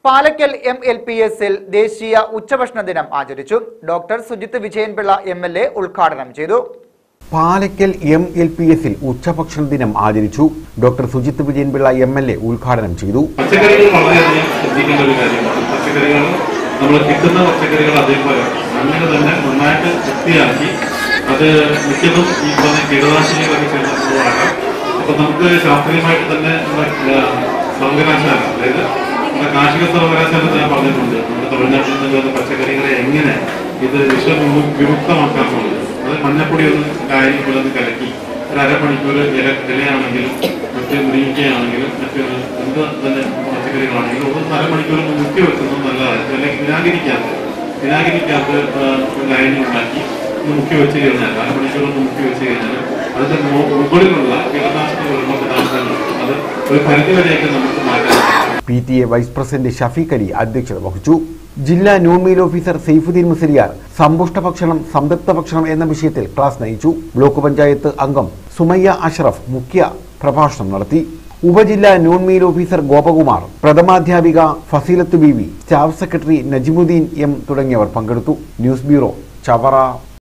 Palakkal M L P എസിൽ ദേശീയ ഉച്ചഭക്ഷണ ദിനം ആചരിച്ചു doctor Sujith Vijayanpillai M L A ഉദ്ഘാടനം ചെയ്തു പാലക്കൽ എം എൽ പി എസിൽ ഉച്ചഭക്ഷണ ദിനം ആചരിച്ചു doctor Sujith Vijayanpillai M L A ഉദ്ഘാടനം ചെയ്തു പച്ചക്കറികൾ വളരെയധികം ശ്രദ്ധിക്കേണ്ട ഒരു കാര്യമാണ് പച്ചക്കറികൾ നമ്മൾ കിട്ടുന്ന പച്ചക്കറികൾ അതേപോലെ അങ്ങനെ തന്നെ നന്നായിട്ട് വൃത്തിയാക്കി അത് മിക്കതും ഈ പറഞ്ഞ കീടനാശിനികളൊക്കെ ചേർന്നതാണ് അപ്പൊ നമുക്ക് ശാസ്ത്രീയമായിട്ട് തന്നെ നമ്മുടെ ആ, സർവകലാശാല അതായത് നമ്മുടെ കാർഷിക സർവകലാശാല ഞാൻ പറഞ്ഞിട്ടുണ്ട് നമ്മുടെ തമിഴ്നാട്ടിൽ നിന്ന് വരുന്ന പച്ചക്കറികളെ എങ്ങനെ ഇത് വിഷ വിമുക്തമാക്കാമെന്നുള്ളത് അത് മഞ്ഞപ്പൊടി ഒന്ന് കായലിൽ ഒന്ന് കലക്കി ഒരു അരമണിക്കൂർ ഇല ഇലയാണെങ്കിലും മറ്റ് മുരിങ്ങയ്ക്കയാണെങ്കിലും മറ്റ് എന്ത് തന്നെ പച്ചക്കറികളാണെങ്കിലും ഒന്ന് അരമണിക്കൂർ ഒന്ന് മുക്കി വെക്കുന്നത് നല്ലതാണ് അല്ലെങ്കിൽ വിനാഗിരിക്കകത്ത് വിനാഗിരിക്കകത്ത് ലൈനി ഉണ്ടാക്കി ഒന്ന് മുക്കി വെച്ച് കഴിഞ്ഞാൽ അരമണിക്കൂർ ഒന്ന് മുക്കി വെച്ച് കഴിഞ്ഞാൽ അതിന്റെ മു- മുകളിലുള്ള കീടനാശിനികളുള്ള പദാർത്ഥങ്ങൾ അത് ഒരു പരിധി വരെയൊക്കെ നമുക്ക് മാറ്റാൻ സാധിക്കും P T A vice president Shafeeq Ali അധ്യക്ഷത വഹിച്ചു ജില്ലാ noon meal officer Saifuddin Musaliyar സമ്പുഷ്ട ഭക്ഷണം സംതൃപ്ത ഭക്ഷണം എന്ന വിഷയത്തിൽ ക്ലാസ് നയിച്ചു ബ്ലോക്ക് പഞ്ചായത്ത് അംഗം സുമയ്യ അഷ്റഫ് മുഖ്യ പ്രഭാഷണം നടത്തി ഉപജില്ലാ നോൺ മെയിൽ ഓഫീസർ ഗോപകുമാർ പ്രഥമാധ്യാപിക Faseelath Beevi staff secretary Najimuddeen M തുടങ്ങിയവർ പങ്കെടുത്തു ന്യൂസ് ബ്യൂറോ ചവറ